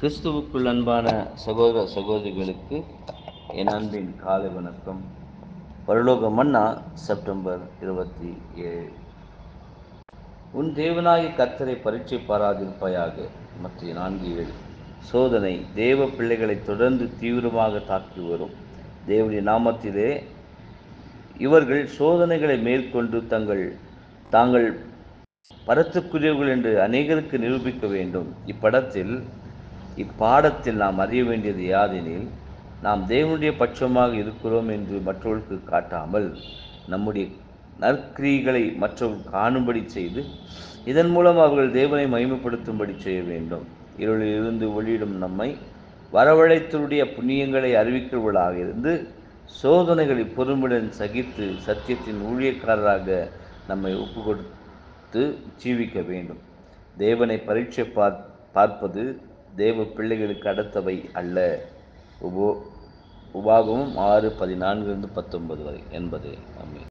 கிறிஸ்துவுக்குள் அன்பான சகோதர சகோதரிகளுக்கு என் அன்பின் காலை வணக்கம் பரலோக மன்னா செப்டம்பர் இருபத்தி ஏழு உன் தேவனாகிய கர்த்தரை பரீட்சை பாராதிருப்பாயாக மற்ற நான்கு ஏழு சோதனை தேவ பிள்ளைகளை தொடர்ந்து தீவிரமாக தாக்கி வரும் தேவனுடைய நாமத்திலே இவர்கள் சோதனைகளை மேற்கொண்டு தங்கள் தாங்கள் பரத்துக்குரியவர்கள் என்று அநேகருக்கு நிரூபிக்க வேண்டும் இப்படத்தில் இப்பாடத்தில் நாம் அறிய வேண்டியது யாதெனில் நாம் தேவனுடைய பட்சமாக இருக்கிறோம் என்று மற்றவர்களுக்கு காட்டாமல் நம்முடைய நற்கிரிகளை மற்றவர்கள் காணும்படி செய்து இதன் மூலம் அவர்கள் தேவனை மகிமைப்படுத்தும்படி செய்ய வேண்டும் இருளில் இருந்து ஒளியிடும் நம்மை வரவழைத்தருடைய புண்ணியங்களை அறிவிக்கிறவர்களாக இருந்து சோதனைகளை பொறுமையுடன் சகித்து சத்தியத்தின் ஊழியக்காரராக நம்மை ஒப்பு கொடுத்து ஜீவிக்க வேண்டும் தேவனை பரீட்சை பார் பார்ப்பது தேவ பிள்ளைகளுக்கு அடுத்தவை அல்ல உபோ உபாகமும் ஆறு பதினான்கிலிருந்து பத்தொன்பது வரை என்பது அம்மே